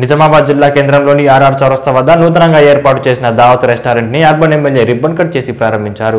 నిజామాబాద్ జిల్లా కేంద్రంలోని ఆర్ఆర్ చౌరస్తా వద్ద నూతనంగా ఏర్పాటు చేసిన దావత్ రెస్టారెంట్ ని అర్బన్ ఎమ్మెల్యే రిబ్బన్ కట్ చేసి ప్రారంభించారు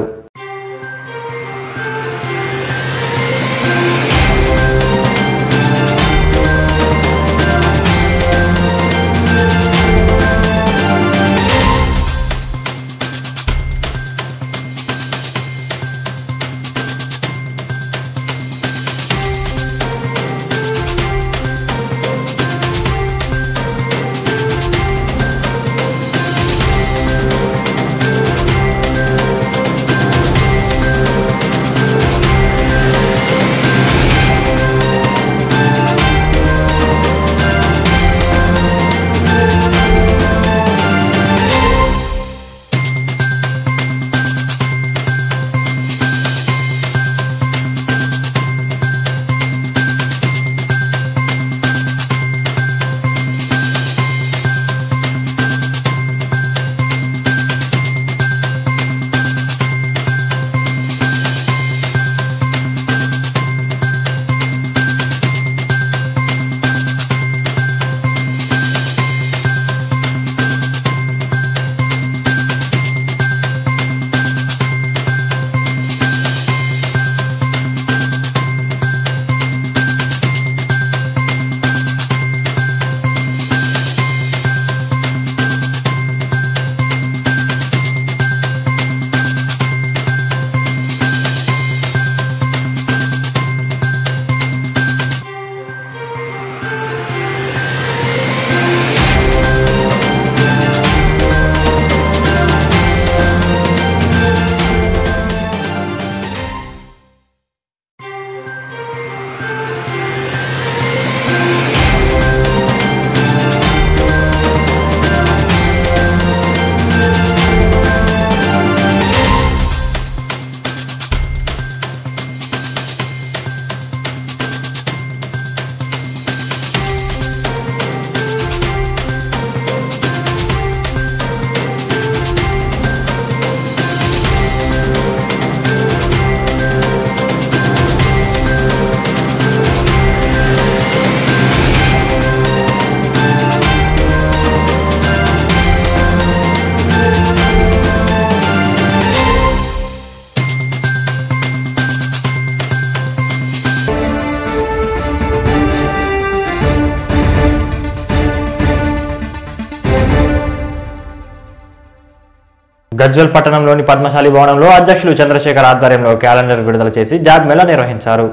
గజ్వల్ పట్టణంలోని పద్మశాలి భవనంలో అధ్యక్షులు చంద్రశేఖర్ ఆధ్వర్యంలో క్యాలెండర్ విడుదల చేసి జాబ్ మేళా నిర్వహించారు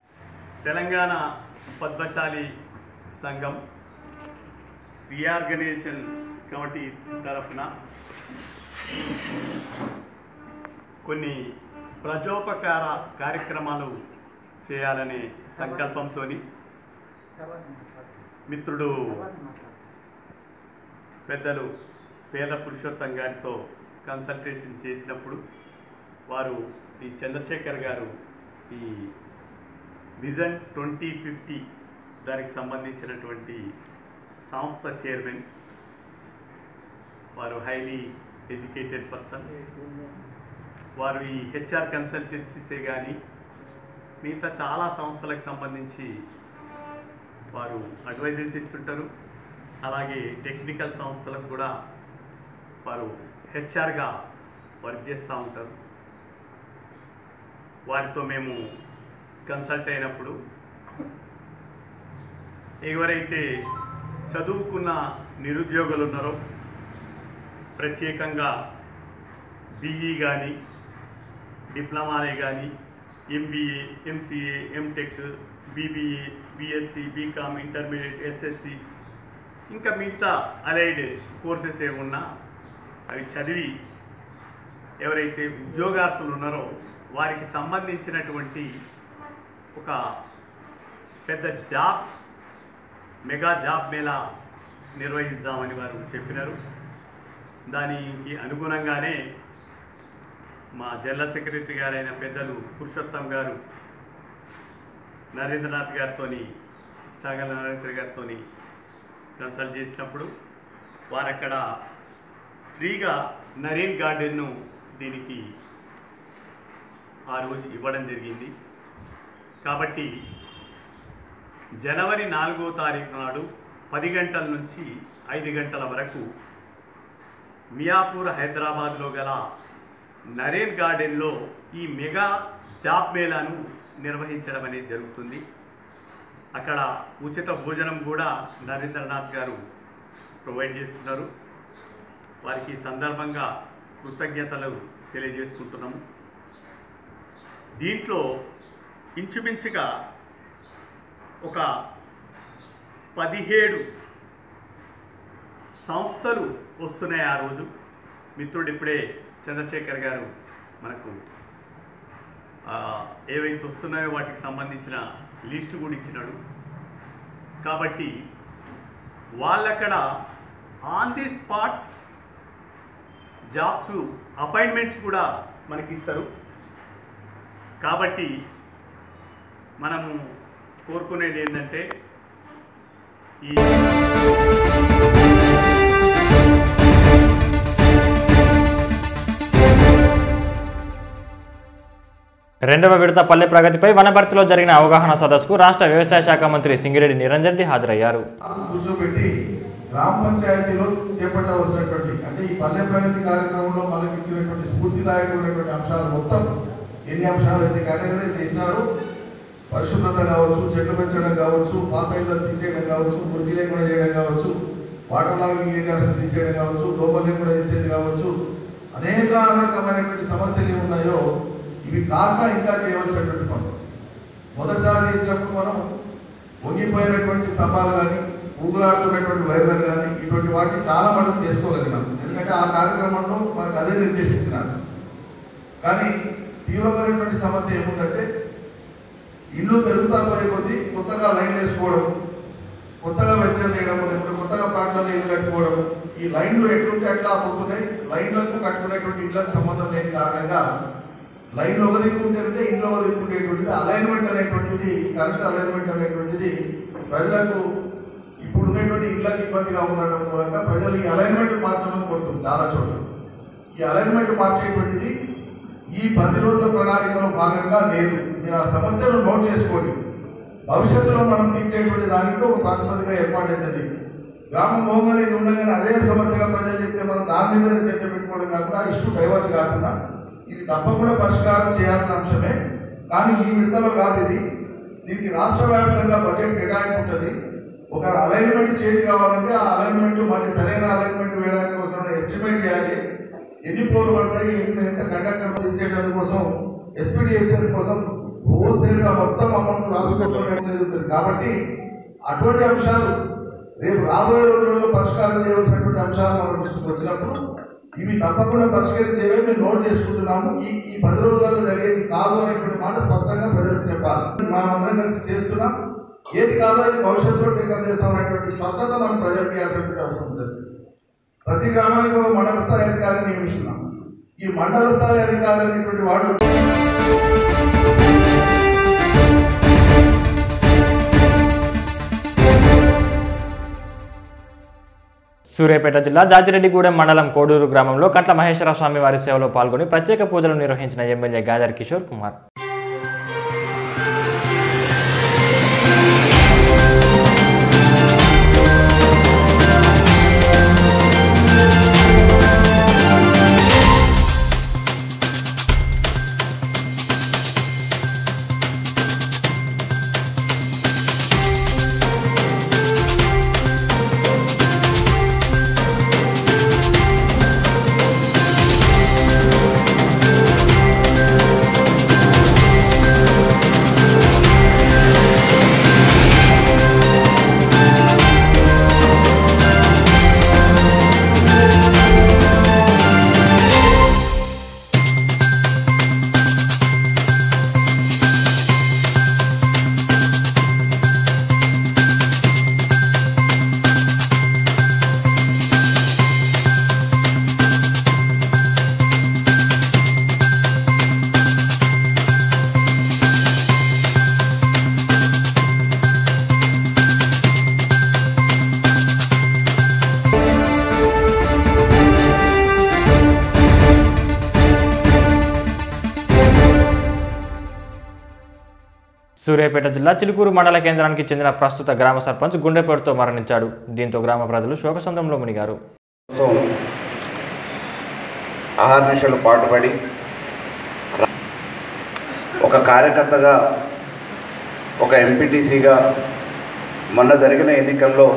తెలంగాణ పద్మశాలి సంఘం రీఆర్గనైజేషన్ కమిటీ తరఫున కొన్ని ప్రజోపకార కార్యక్రమాలు చేయాలనే సంకల్పంతో మిత్రుడు పెద్దలు పేద పురుషోత్తం గారితో కన్సల్టేషన్ చేసినప్పుడు వారు ఈ చంద్రశేఖర్ గారు ఈ విజన్ ట్వంటీ ఫిఫ్టీ దానికి సంబంధించినటువంటి సంస్థ చైర్మన్ వారు హైలీ ఎడ్యుకేటెడ్ పర్సన్ వారు ఈ హెచ్ఆర్ కన్సల్టెన్సీసే కానీ మిగతా చాలా సంస్థలకు సంబంధించి వారు అడ్వైజెస్ ఇస్తుంటారు అలాగే టెక్నికల్ సంస్థలకు కూడా వారు హెచ్ఆర్గా వర్క్ చేస్తూ ఉంటారు వారితో మేము కన్సల్ట్ అయినప్పుడు ఎవరైతే చదువుకున్న నిరుద్యోగులు ఉన్నారో ప్రత్యేకంగా బీఈ కానీ డిప్లొమాలే కానీ MBA MCA MTech BBA BSc BCom intermediate SSC ఇంకా మిగతా అలైడ్ కోర్సెస్ ఏమున్నా అవి చదివి ఎవరైతే ఉద్యోగార్థులు ఉన్నారో వారికి సంబంధించినటువంటి ఒక పెద్ద జాబ్ మెగా జాబ్ మేళా నిర్వహిద్దామని వారు చెప్పినారు దానికి అనుగుణంగానే మా జనరల్ సెక్రటరీ గారైన పెద్దలు పురుషోత్తం గారు నరేంద్రనాథ్ గారితో సాగల నరేంద్ర గారితో కన్సల్ట్ చేసినప్పుడు వారు అక్కడ ఫ్రీగా నరేన్ గార్డెన్ను దీనికి ఆ రోజు ఇవ్వడం జరిగింది కాబట్టి జనవరి నాలుగో తారీఖు నాడు పది గంటల నుంచి ఐదు గంటల వరకు మియాపూర్ హైదరాబాద్లో గల నరేన్ గార్డెన్లో ఈ మెగా జాబ్ మేళాను నిర్వహించడం అనేది జరుగుతుంది అక్కడ ఉచిత భోజనం కూడా నరేంద్రనాథ్ గారు ప్రొవైడ్ చేస్తున్నారు వారికి ఈ సందర్భంగా కృతజ్ఞతలు తెలియజేసుకుంటున్నాము దీంట్లో ఇంచుమించుగా ఒక పదిహేడు సంస్థలు వస్తున్నాయి ఆ రోజు మిత్రుడు ఇప్పుడే చంద్రశేఖర్ గారు మనకు ఆ, ఏవైతే వస్తున్నాయో వాటికి సంబంధించిన లిస్టు కూడా ఇచ్చినాడు కాబట్టి వాళ్ళక్కడ on the spot jobs appointments కూడా మనకి ఇస్తారు కాబట్టి మనము కోరుకునేది ఏంటంటే ఈ రెండవ విడత పల్లె ప్రగతిపై వనపర్తిలో జరిగిన అవగాహన సదస్సుకు రాష్ట్ర వ్యవసాయ శాఖ మంత్రి సింగిరెడ్డి నిరంజన్ రెడ్డి హాజరయ్యారు కూర్చోబెట్టి గ్రామ పంచాయతీలో చేపట్టవలసినటువంటి అంటే ఈ పల్లె ప్రగతి కార్యక్రమంలో మనకి ఇచ్చినటువంటి స్ఫూర్తిదాయకమైనటువంటి అంశాలు మొత్తం ఎన్ని అంశాలు అయితే కేటగిరీ చేసినారు పరిశుభ్రత కావచ్చు చెట్లు పెంచడం కావచ్చు పాత ఇళ్ళను తీసేయడం కావచ్చు మురికి లేకుండా చేయడం కావచ్చు వాటర్ లాగింగ్ ఏరియాస్ తీసేయడం కావచ్చు దోమలు లేకుండా తీసేది కావచ్చు అనేక రకమైనటువంటి సమస్యలు ఏమి ఉన్నాయో ఇవి కాక ఇంకా చేయవలసినటువంటి పనులు మొదటిసారి చేసినప్పుడు మనం వంగిపోయినటువంటి స్తంభాలు కానీ ఊగులాడుతున్నటువంటి వైర్లను కానీ ఇటువంటి వాటిని చాలా మటుకు చేసుకోగలిగినాం ఎందుకంటే ఆ కార్యక్రమంలో మనకు అదే నిర్దేశించినారు కానీ తీవ్రమైనటువంటి సమస్య ఏముందంటే ఇల్లు పెరుగుతా పోయే కొద్దీ కొత్తగా లైన్ వేసుకోవడం కొత్తగా వెంచర్ చేయడం లేకపోతే కొత్తగా ప్లాట్లలో ఇల్లు కట్టుకోవడం ఈ లైన్లు ఎట్లుంటే అట్లా పోతున్నాయి లైన్లకు కట్టుకునేటువంటి ఇళ్ళకు సంబంధం లేని కారణంగా లైన్లో ఒక దిక్కు ఉంటే ఇంట్లో ఒక దిక్కు ఉండేటువంటిది అలైన్మెంట్ అనేటువంటిది కరెక్ట్ అలైన్మెంట్ అనేటువంటిది ప్రజలకు ఇప్పుడు ఉన్నటువంటి ఇళ్ళకి ఇబ్బందిగా ఉండడం మూలంగా ప్రజలు ఈ అలైన్మెంట్ మార్చడం కోరుతుంది చాలా చోట్ల ఈ అలైన్మెంట్ మార్చేటువంటిది ఈ పది రోజుల ప్రణాళికలో భాగంగా లేదు మీరు ఆ సమస్యను నోట్ చేసుకోండి భవిష్యత్తులో మనం తీర్చేటువంటి దానికి ఒక ప్రాతిపదిక ఏర్పాటైతుంది గ్రామం మోహన్ ఇది ఉండగానే అదే సమస్యగా ప్రజలు చెప్తే మనం దాని మీదనే చర్చ పెట్టుకోవడం కాకుండా ఇష్యూ డైవర్ట్ కాకుండా ఇది తప్పకుండా పరిష్కారం చేయాల్సిన అంశమే కానీ ఈ విడతలో కాదు ఇది దీనికి రాష్ట్ర వ్యాప్తంగా బడ్జెట్ కేటాయింపు ఉంటుంది ఒక అలైన్మెంట్ చేంజ్ కావాలంటే ఆ అలైన్మెంట్ మరి సరైన అలైన్మెంట్ వేయడానికి కోసం ఎస్టిమేట్ చేయాలి ఎన్ని ఫ్లోర్ పడతాయి ఎన్ని ఎంత కండక్టర్ ఇచ్చేటందుకు కోసం ఎస్పీడిఎస్ఎస్ కోసం హోల్సేల్ గా మొత్తం అమౌంట్ రాసుకోవడం జరుగుతుంది కాబట్టి అటువంటి అంశాలు రేపు రాబోయే రోజులలో పరిష్కారం చేయవలసినటువంటి అంశాలు మన దృష్టికి వచ్చినప్పుడు ఇవి తప్పకుండా పరిష్కరించేవే మేము నోట్ చేసుకుంటున్నాము ఈ ఈ పది రోజులలో జరిగేది కాదు అనేటువంటి మాట స్పష్టంగా ప్రజలకు చెప్పాలి మనం అందరం కలిసి చేస్తున్నాం ఏది కాదో అది భవిష్యత్తులో టేకప్ చేస్తాం అనేటువంటి స్పష్టత మనం ప్రజలకు ఇవ్వాల్సినటువంటి అవసరం ఉంటుంది ప్రతి గ్రామానికి ఒక మండల స్థాయి అధికారిని నియమిస్తున్నాం ఈ మండల స్థాయి అధికారి అనేటువంటి వాడు సూర్యాపేట జిల్లా జాజిరెడ్డిగూడెం మండలం కోడూరు గ్రామంలో కట్ల మహేశ్వర స్వామి వారి సేవలో పాల్గొని ప్రత్యేక పూజలు నిర్వహించిన ఎమ్మెల్యే గాదర్ కిషోర్ కుమార్ సూర్యాపేట జిల్లా చిలుకూరు మండల కేంద్రానికి చెందిన ప్రస్తుత గ్రామ సర్పంచ్ గుండెపోటుతో మరణించాడు దీంతో గ్రామ ప్రజలు శోకసంద్రంలో మునిగారు కోసం అహర్నిశలు పాటుపడి ఒక కార్యకర్తగా ఒక ఎంపీటీసీగా మొన్న జరిగిన ఎన్నికల్లో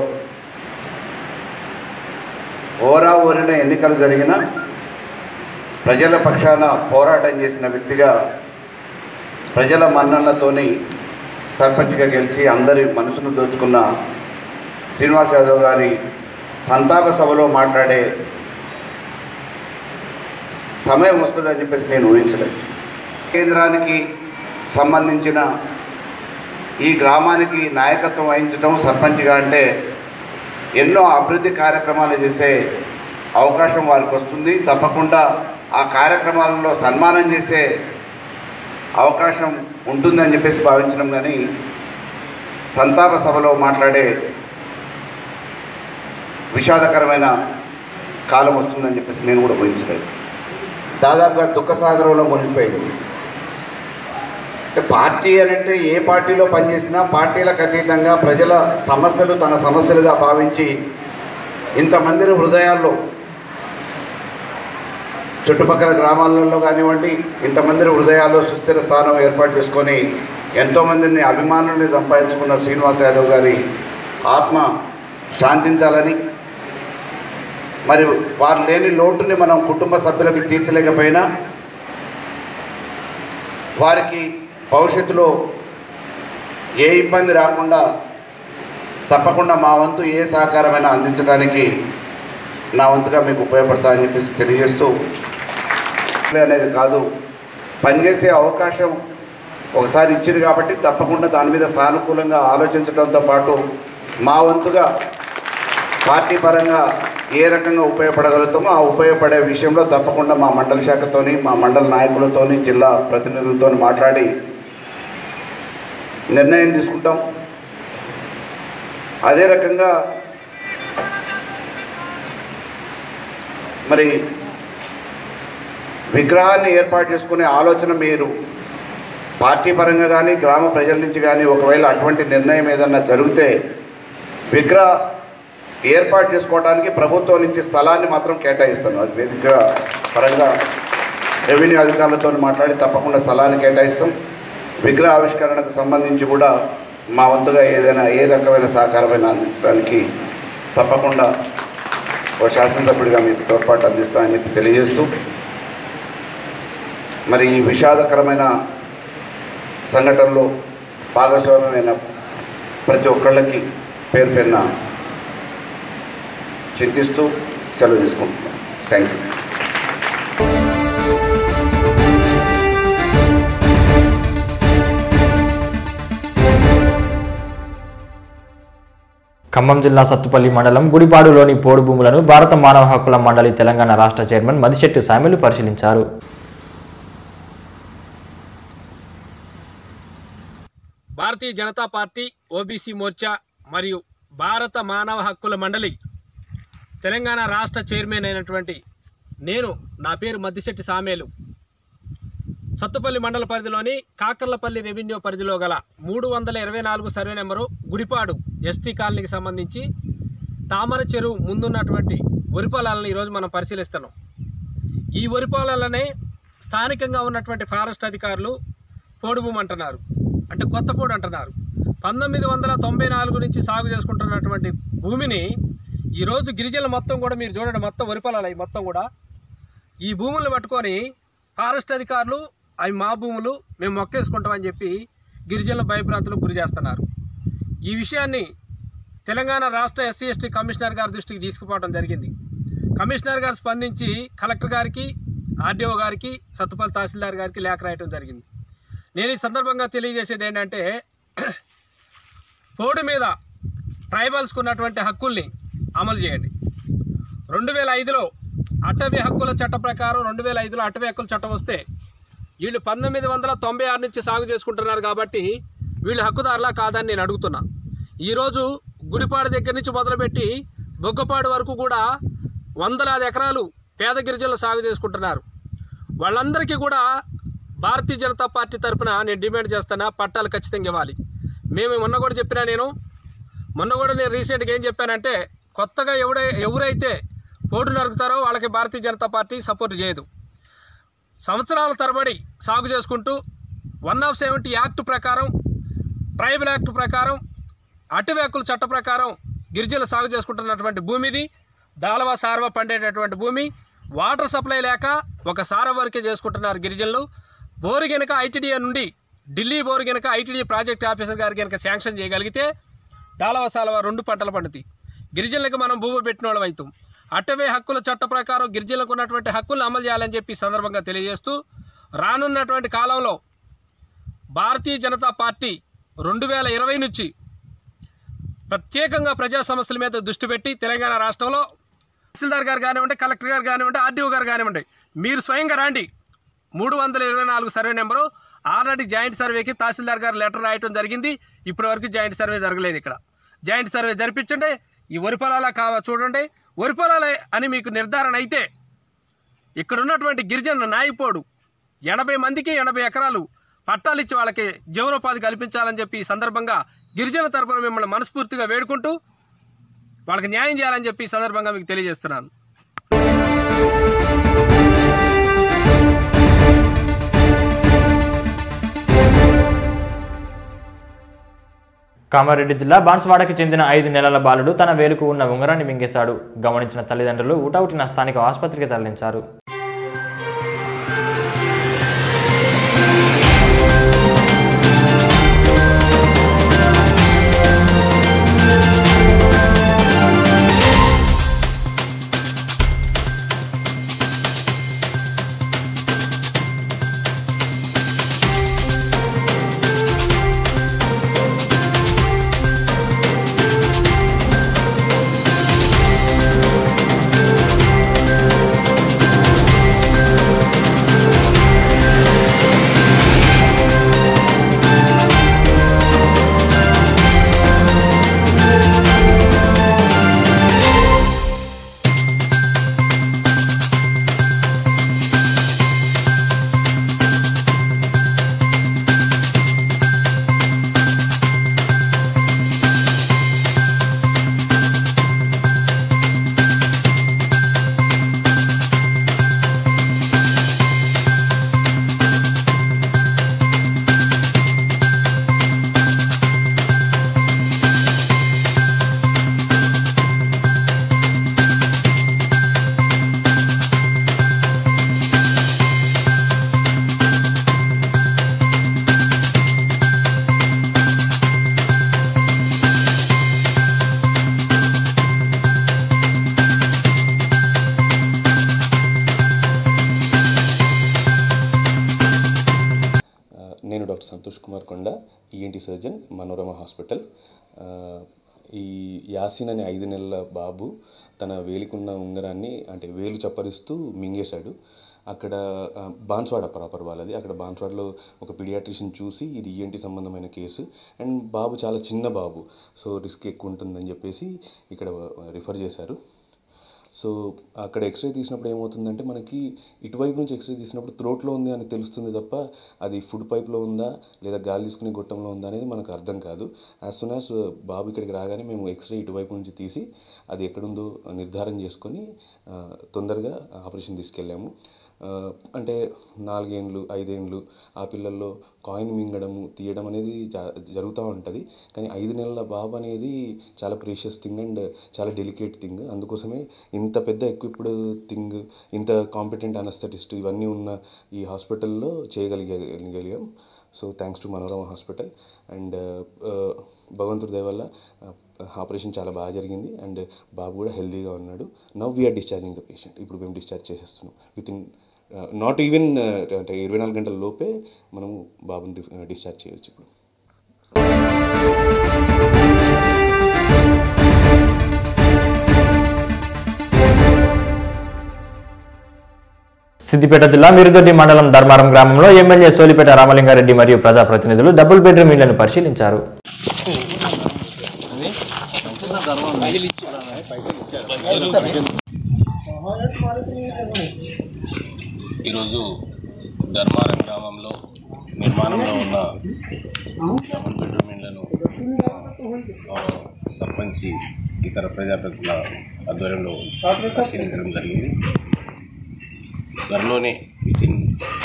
ఓరా ఓరిన ఎన్నికలు జరిగిన ప్రజల పక్షాన పోరాటం చేసిన వ్యక్తిగా ప్రజల మన్ననలతోని సర్పంచ్గా గెలిచి అందరి మనసును దోచుకున్న శ్రీనివాస్ యాదవ్ గారి సంతాప సభలో మాట్లాడే సమయం వస్తుందని చెప్పేసి నేను ఊహించలేదు కేంద్రానికి సంబంధించిన ఈ గ్రామానికి నాయకత్వం వహించడం సర్పంచ్గా అంటే ఎన్నో అభివృద్ధి కార్యక్రమాలు చేసే అవకాశం వారికి వస్తుంది తప్పకుండా ఆ కార్యక్రమాలలో సన్మానం చేసే అవకాశం ఉంటుందని చెప్పేసి భావించడం కానీ సంతాప సభలో మాట్లాడే విషాదకరమైన కాలం వస్తుందని చెప్పేసి నేను కూడా ఊహించలేదు దాదాపుగా దుఃఖసాగరంలో మునిగిపోయింది అంటే పార్టీ అని అంటే ఏ పార్టీలో పనిచేసినా పార్టీలకు అతీతంగా ప్రజల సమస్యలు తన సమస్యలుగా భావించి ఇంతమందిని హృదయాల్లో చుట్టుపక్కల గ్రామాలలో కానివ్వండి ఇంతమందిని హృదయాల్లో సుస్థిర స్థానం ఏర్పాటు చేసుకొని ఎంతోమందిని అభిమానుల్ని సంపాదించుకున్న శ్రీనివాస్ యాదవ్ గారి ఆత్మ శాంతించాలని మరి వారు లేని లోటుని మనం కుటుంబ సభ్యులకి తీర్చలేకపోయినా వారికి భవిష్యత్తులో ఏ ఇబ్బంది రాకుండా తప్పకుండా మా వంతు ఏ సహకారమైనా అందించడానికి నా వంతుగా మీకు ఉపయోగపడతా అని చెప్పేసి తెలియజేస్తూ అనేది కాదు పనిచేసే అవకాశం ఒకసారి ఇచ్చింది కాబట్టి తప్పకుండా దాని మీద సానుకూలంగా ఆలోచించడంతో పాటు మా వంతుగా పార్టీ పరంగా ఏ రకంగా ఉపయోగపడగలుగుతామో ఆ ఉపయోగపడే విషయంలో తప్పకుండా మా మండల శాఖతోని మా మండల నాయకులతోని జిల్లా ప్రతినిధులతో మాట్లాడి నిర్ణయం తీసుకుంటాం అదే రకంగా మరి విగ్రహాన్ని ఏర్పాటు చేసుకునే ఆలోచన మీరు పార్టీ పరంగా కానీ గ్రామ ప్రజల నుంచి కానీ ఒకవేళ అటువంటి నిర్ణయం ఏదన్నా జరిగితే విగ్రహ ఏర్పాటు చేసుకోవడానికి ప్రభుత్వం నుంచి స్థలాన్ని మాత్రం కేటాయిస్తాను అది వేదిక పరంగా రెవెన్యూ అధికారులతో మాట్లాడి తప్పకుండా స్థలాన్ని కేటాయిస్తాం విగ్రహ ఆవిష్కరణకు సంబంధించి కూడా మా వంతుగా ఏదైనా ఏ రకమైన సహకారమైన అందించడానికి తప్పకుండా ఓ శాసనసభ్యుడిగా మీకు తోడ్పాటు అందిస్తామని చెప్పి తెలియజేస్తూ మరి ఈ విషాదకరమైన సంఘటనలో భాగస్వామ్యమైన ప్రతి ఒక్కళ్ళకి పేరు పేరున చింతిస్తూ సెలవు తీసుకుంటున్నాం థ్యాంక్ యూ ఖమ్మం జిల్లా సత్తుపల్లి మండలం గుడిపాడులోని పోడు భూములను భారత మానవ హక్కుల మండలి తెలంగాణ రాష్ట్ర చైర్మన్ మదిశెట్టి సామెలు పరిశీలించారు భారతీయ జనతా పార్టీ ఓబీసీ మోర్చా మరియు భారత మానవ హక్కుల మండలి తెలంగాణ రాష్ట్ర చైర్మన్ అయినటువంటి నేను నా పేరు మద్దిశెట్టి సామేలు సత్తుపల్లి మండల పరిధిలోని కాకర్లపల్లి రెవెన్యూ పరిధిలో గల మూడు వందల ఇరవై నాలుగు సర్వే నెంబరు గుడిపాడు ఎస్టీ కాలనీకి సంబంధించి తామర చెరువు ముందున్నటువంటి వరి పొలాలను ఈరోజు మనం పరిశీలిస్తున్నాం ఈ వరి పొలాలనే స్థానికంగా ఉన్నటువంటి ఫారెస్ట్ అధికారులు పోడు భూమి అంటున్నారు అంటే కొత్త పోడు అంటున్నారు పంతొమ్మిది వందల తొంభై నాలుగు నుంచి సాగు చేసుకుంటున్నటువంటి భూమిని ఈరోజు గిరిజనులు మొత్తం కూడా మీరు చూడండి మొత్తం వరి పొలాలు అవి మొత్తం కూడా ఈ భూములను పట్టుకొని ఫారెస్ట్ అధికారులు అవి మా భూములు మేము మొక్కేసుకుంటామని చెప్పి గిరిజనుల భయభ్రాంతులకు గురి చేస్తున్నారు ఈ విషయాన్ని తెలంగాణ రాష్ట్ర ఎస్సీ ఎస్టీ కమిషనర్ గారి దృష్టికి తీసుకుపోవడం జరిగింది కమిషనర్ గారు స్పందించి కలెక్టర్ గారికి ఆర్డీఓ గారికి సత్తుపల్లి తహసీల్దార్ గారికి లేఖ రాయటం జరిగింది నేను ఈ సందర్భంగా తెలియజేసేది ఏంటంటే పోడు మీద ట్రైబల్స్కు ఉన్నటువంటి హక్కుల్ని అమలు చేయండి రెండు వేల ఐదులో అటవీ హక్కుల చట్ట ప్రకారం రెండు వేల ఐదులో అటవీ హక్కుల చట్టం వస్తే వీళ్ళు పంతొమ్మిది వందల తొంభై ఆరు నుంచి సాగు చేసుకుంటున్నారు కాబట్టి వీళ్ళు హక్కుదారులా కాదని నేను అడుగుతున్నా ఈరోజు గుడిపాడు దగ్గర నుంచి మొదలుపెట్టి బొగ్గపాడు వరకు కూడా వందలాది ఎకరాలు పేద గిరిజనులు సాగు చేసుకుంటున్నారు వాళ్ళందరికీ కూడా భారతీయ జనతా పార్టీ తరఫున నేను డిమాండ్ చేస్తున్నా పట్టాలు ఖచ్చితంగా ఇవ్వాలి మేము మొన్న కూడా చెప్పినా నేను మొన్న కూడా నేను రీసెంట్గా ఏం చెప్పానంటే కొత్తగా ఎవడై ఎవరైతే పోటు నరుకుతారో వాళ్ళకి భారతీయ జనతా పార్టీ సపోర్ట్ చేయదు సంవత్సరాల తరబడి సాగు చేసుకుంటూ వన్ ఆఫ్ సెవెంటీ యాక్ట్ ప్రకారం ట్రైబల్ యాక్ట్ ప్రకారం అటవీ హక్కుల చట్ట ప్రకారం గిరిజనులు సాగు చేసుకుంటున్నటువంటి భూమిది దాళవా సార్వ పండేటటువంటి భూమి వాటర్ సప్లై లేక ఒక సార వరకే చేసుకుంటున్నారు గిరిజనులు బోరు గనుక ఐటీడీఏ నుండి ఢిల్లీ బోరు గనుక ఐటీడీ ప్రాజెక్ట్ ఆఫీసర్ గారు కనుక శాంక్షన్ చేయగలిగితే దాళవ సాలవ రెండు పంటలు పండుతాయి గిరిజనులకు మనం భూమి పెట్టిన వాళ్ళం అవుతాం అటవీ హక్కుల చట్ట ప్రకారం గిరిజనులకు ఉన్నటువంటి హక్కులను అమలు చేయాలని చెప్పి ఈ సందర్భంగా తెలియజేస్తూ రానున్నటువంటి కాలంలో భారతీయ జనతా పార్టీ రెండు వేల ఇరవై నుంచి ప్రత్యేకంగా ప్రజా సమస్యల మీద దృష్టి పెట్టి తెలంగాణ రాష్ట్రంలో తహసీల్దార్ గారు కానివ్వండి కలెక్టర్ గారు కానివ్వండి ఆర్డీఓ గారు కానివ్వండి మీరు స్వయంగా రండి మూడు వందల ఇరవై నాలుగు సర్వే నెంబరు ఆల్రెడీ జాయింట్ సర్వేకి తహసీల్దార్ గారు లెటర్ రాయటం జరిగింది ఇప్పటి వరకు జాయింట్ సర్వే జరగలేదు ఇక్కడ జాయింట్ సర్వే జరిపించండి ఈ వరి పొలాల కావ చూడండి వరి పొలాలే అని మీకు నిర్ధారణ అయితే ఇక్కడ ఉన్నటువంటి గిరిజన నాయపోడు ఎనభై మందికి ఎనభై ఎకరాలు పట్టాలు ఇచ్చి వాళ్ళకి జీవనోపాధి కల్పించాలని చెప్పి ఈ సందర్భంగా గిరిజన తరపున మిమ్మల్ని మనస్ఫూర్తిగా వేడుకుంటూ వాళ్ళకి న్యాయం చేయాలని చెప్పి ఈ సందర్భంగా మీకు తెలియజేస్తున్నాను కామారెడ్డి జిల్లా బాన్సువాడకి చెందిన ఐదు నెలల బాలుడు తన వేలుకు ఉన్న ఉంగరాన్ని మింగేశాడు గమనించిన తల్లిదండ్రులు ఊటౌటిన స్థానిక ఆసుపత్రికి తరలించారు ఆ, నేను డాక్టర్ సంతోష్ కుమార్ కొండ ఈఎన్టీ సర్జన్ మనోరమ హాస్పిటల్ ఆ, ఈ యాసిన్ అనే ఐదు నెలల బాబు తన వేలికున్న ఉంగరాన్ని అంటే వేలు చప్పరిస్తూ మింగేశాడు అక్కడ ఆ, బాన్స్వాడ ప్రాపర్ వాళ్ళది అక్కడ బాన్స్వాడలో ఒక పీడియాట్రిషియన్ చూసి ఇది ఈఎన్టీ సంబంధమైన కేసు అండ్ బాబు చాలా చిన్న బాబు సో రిస్క్ ఎక్కువ ఉంటుందని చెప్పేసి ఇక్కడ రిఫర్ చేశారు సో అక్కడ ఎక్స్రే తీసినప్పుడు ఏమవుతుందంటే మనకి ఇటువైపు నుంచి ఎక్స్రే తీసినప్పుడు త్రోట్లో ఉంది అని తెలుస్తుంది తప్ప అది ఫుడ్ పైప్లో ఉందా లేదా గాలి తీసుకునే గొట్టంలో ఉందా అనేది మనకు అర్థం కాదు యాజ్ సూన్ యాజ్ బాబు ఇక్కడికి రాగానే మేము ఎక్స్రే ఇటువైపు నుంచి తీసి అది ఎక్కడుందో నిర్ధారణ చేసుకొని ఆ, తొందరగా ఆపరేషన్ తీసుకెళ్ళాము ఆ, అంటే నాలుగేండ్లు ఐదేండ్లు ఆ పిల్లల్లో కాయిన్ మింగడము తీయడం అనేది జ- జరుగుతూ ఉంటుంది కానీ ఐదు నెలల బాబు అనేది చాలా ప్రీషియస్ థింగ్ అండ్ చాలా డెలికేట్ థింగ్ అందుకోసమే ఇంత పెద్ద ఎక్విప్డ్ థింగ్ ఇంత కాంపిటెంట్ అనస్థెటిస్ట్ ఇవన్నీ ఉన్న ఈ హాస్పిటల్లో చేయగలిగలిగాం so thanks to Manorama hospital and భగవంతుడి దయ వల్ల ఆపరేషన్ చాలా బాగా జరిగింది అండ్ బాబు కూడా హెల్తీగా ఉన్నాడు now we're discharging the patient ఇప్పుడు మేము డిశ్చార్జ్ చేసేస్తున్నాం విత్ ఇన్ నాట్ ఈవెన్ అంటే ఇరవై నాలుగు గంటల లోపే మనము బాబుని డిశ్చార్జ్ చేయొచ్చు ఇప్పుడు సిద్దిపేట జిల్లా మిరుదొడ్డి మండలం ధర్మారం గ్రామంలో ఎమ్మెల్యే సోలిపేట రామలింగారెడ్డి మరియు ప్రజాప్రతినిధులు డబుల్ బెడ్రూమ్ ఇళ్లను పరిశీలించారు ఈరోజు ధర్మారం గ్రామంలో నిర్మాణంలో ఉన్న డబుల్ బెడ్రూమ్ ఇళ్లను ఆ, సర్పంచి ఇతర ప్రజాప్రతినిధుల ఆధ్వర్యంలో పరిశీలించడం జరిగింది త్వరలోనే విత్ ఇన్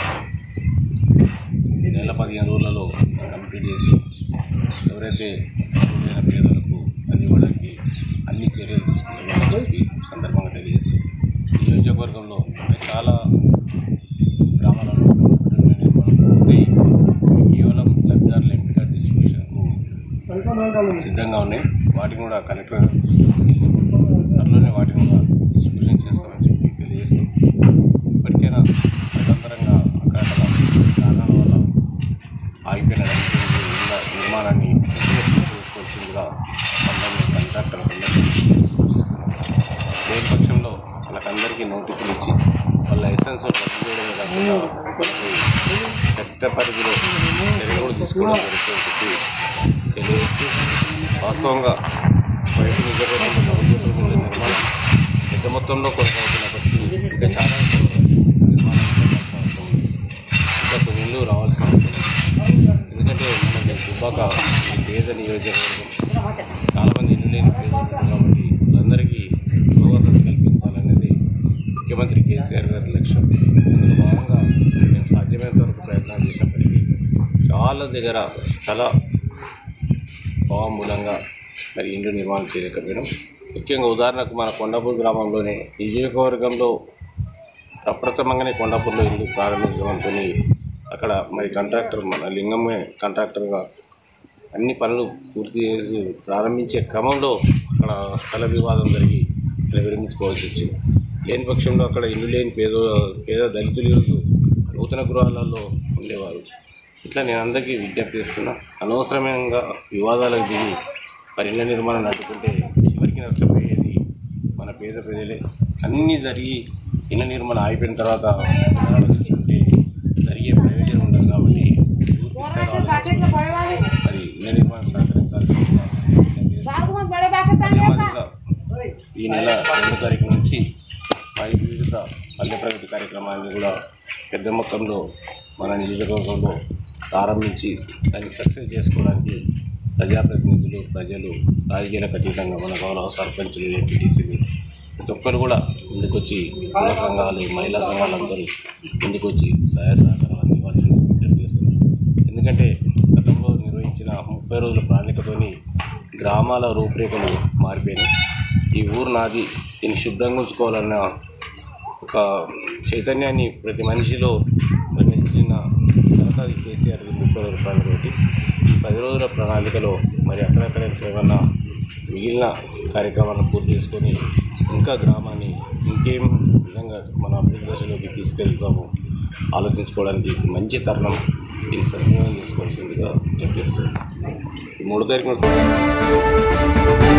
నెల పదిహేను రోజులలో కంప్లీట్ చేసి ఎవరైతే అర్హులైన పేదలకు అందివ్వడానికి అన్ని చర్యలు తీసుకుంటున్నామని చెప్పి సందర్భంగా తెలియజేస్తూ ఈ నియోజకవర్గంలో అంటే చాలా గ్రామాలలో నిర్మాణం పూర్తయి కేవలం లబ్ధిదారుల ఎంపిక డిస్ట్రిబ్యూషన్కు సిద్ధంగా ఉన్నాయి వాటిని కూడా కలెక్టర్ త్వరలోనే వాటిని కూడా డిస్ట్రిబ్యూషన్ చేస్తామని చెప్పి తెలియజేస్తూ ఇప్పటికైనా నిరంతరంగా అక్కడ కారణాల వల్ల ఆగిపోయిన ఇళ్ళ నిర్మాణాన్ని చూసుకోవాల్సిందిగా కొంతమంది కాంట్రాక్టర్లందరికీ సూచిస్తున్నాం లేని పక్షంలో వాళ్ళకందరికీ నోటీసులు ఇచ్చి వాళ్ళ లైసెన్స్ రద్దు చేయడమే కాకుండా వాళ్ళకి చట్ట పరిధిలో చర్యలు కూడా తీసుకోవడం జరుగుతుందని చెప్పి తెలియజేస్తూ వాస్తవంగా బయట నిజవర్గంలో నవోద్యోగుల నిర్మాణం పెద్ద మొత్తంలో కొనసాగుతున్నప్పటికీ ఇంకా చాలా నిర్మాణం చేయాల్సిన అవసరం ఉంది ఇంకా కొన్ని ఇల్లు రావాల్సిన అవసరం ఉంది ఎందుకంటే మనకి దుబ్బాక ఈ పేద నియోజకవర్గం చాలామంది ఇల్లు లేని పేదలు ఉన్నారు కాబట్టి వాళ్ళందరికీ సుఖవసతి కల్పించాలనేది ముఖ్యమంత్రి కేసీఆర్ గారి లక్ష్యం అందులో భాగంగా మేము సాధ్యమైనంత వరకు ప్రయత్నాలు చేసినప్పటికీ చాలా దగ్గర స్థల భావం మూలంగా మరి ఇండ్లు నిర్మాణం చేయలేకపోవడం ముఖ్యంగా ఉదాహరణకు మన కొండాపూర్ గ్రామంలోనే ఈ నియోజకవర్గంలో ప్రప్రథమంగానే కొండాపూర్లో ఇల్లు ప్రారంభించడంతో అక్కడ మరి కాంట్రాక్టర్ మన లింగమే కాంట్రాక్టర్గా అన్ని పనులు పూర్తి చేసి ప్రారంభించే క్రమంలో అక్కడ స్థల వివాదం జరిగి ఇక్కడ విరమించుకోవాల్సి వచ్చింది లేని పక్షంలో అక్కడ ఇల్లు లేని పేద పేద దళితులు ఈరోజు నూతన గృహాలలో ఉండేవారు ఇట్లా నేను అందరికీ విజ్ఞప్తి చేస్తున్నా అనవసరంగా వివాదాలకు దిగి మరి ఇళ్ళ నిర్మాణం అడ్డుకుంటే చివరికి నష్టపోయేది మన పేద ప్రజలే అన్నీ జరిగి ఇళ్ళ నిర్మాణం అయిపోయిన తర్వాత పునరాలోచించుకుంటే జరిగే ప్రయోజనం ఉండదు కాబట్టి పూర్తి స్థాయిలో ఆలోచించుకొని మరి ఇళ్ళ నిర్మాణం సహకరించాల్సిందిగా విజ్ఞప్తి చేస్తున్నాను. అదే మాదిరిగా ఈ నెల రెండు తారీఖు నుంచి మరి వివిధ పల్లె ప్రగతి కార్యక్రమాన్ని కూడా పెద్ద మొత్తంలో మన నియోజకవర్గంలో ప్రారంభించి దాన్ని సక్సెస్ చేసుకోవడానికి ప్రజాప్రతినిధులు ప్రజలు రాజకీయాలకు అతీతంగా మన గౌరవ సర్పంచులు ఎంపీటీసీలు ప్రతి ఒక్కరు కూడా ముందుకొచ్చి కుల సంఘాలు మహిళా సంఘాలు అందరూ ముందుకొచ్చి సహాయ సహకారాలు అందివ్వాల్సిన విజ్ఞప్తి చేస్తున్నారు ఎందుకంటే గతంలో నిర్వహించిన ముప్పై రోజుల ప్రణాళికతోని గ్రామాల రూపురేఖలు మారిపోయినాయి ఈ ఊరు నాది దీన్ని శుభ్రంగా ఉంచుకోవాలన్న ఒక చైతన్యాన్ని ప్రతి మనిషిలో నిర్మించిన తర్వాత అది కేసీఆర్ ముప్పై రోజుల ప్రణాళిక ఈ పది రోజుల ప్రణాళికలో మరి అక్కడక్కడ ఏమన్నా మిగిలిన కార్యక్రమాలను పూర్తి చేసుకొని ఇంకా గ్రామాన్ని ఇంకేం విధంగా మన అభివృద్ధి దశలోకి తీసుకెళ్తాము ఆలోచించుకోవడానికి ఇది మంచి తరుణం దీన్ని సద్వినియోగం చేసుకోవాల్సిందిగా నేను చేస్తున్నాను ఈ మూడో తారీఖున